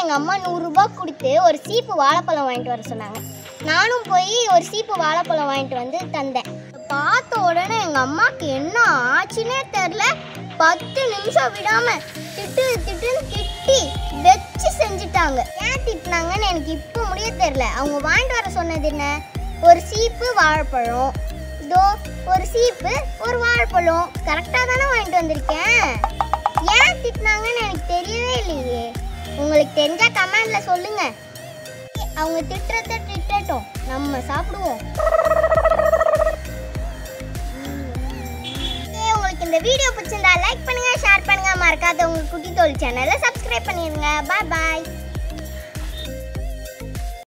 எங்கள் அம்மா நூறுரூபா கொடுத்து ஒரு சீப்பு வாழைப்பழம் வாங்கிட்டு வர சொன்னாங்க நானும் போய் ஒரு சீப்பு வாழைப்பழம் வாங்கிட்டு வந்து தந்தேன் பார்த்த உடனே எங்கள் அம்மாவுக்கு என்ன ஆச்சுன்னே தெரில பத்து நிமிஷம் விடாம திட்டு திட்டுன்னு திட்டி வச்சு செஞ்சுட்டாங்க ஏன் திட்டினாங்கன்னு எனக்கு இப்போ முடிய தெரில அவங்க வாங்கிட்டு வர சொன்னது என்ன ஒரு சீப்பு வாழைப்பழம் இதோ ஒரு சீப்பு ஒரு வாழைப்பழம் கரெக்டாக தானே வாங்கிட்டு வந்திருக்கேன் ஏன் திட்டினாங்கன்னு எனக்கு தெரியவே இல்லையே உங்களுக்கு தெரிஞ்சா கமெண்ட்ல சொல்லுங்க அவங்க திட்டுறத திட்டட்டும் நம்ம சாப்பிடுவோம் Okay, உங்களுக்கு இந்த வீடியோ பிடிச்சிருந்தா லைக் பண்ணுங்க ஷேர் பண்ணுங்க மறக்காத உங்க குட்டி தோல் சேனலை சப்ஸ்கிரைப் பண்ணிடுங்க பாய் பாய்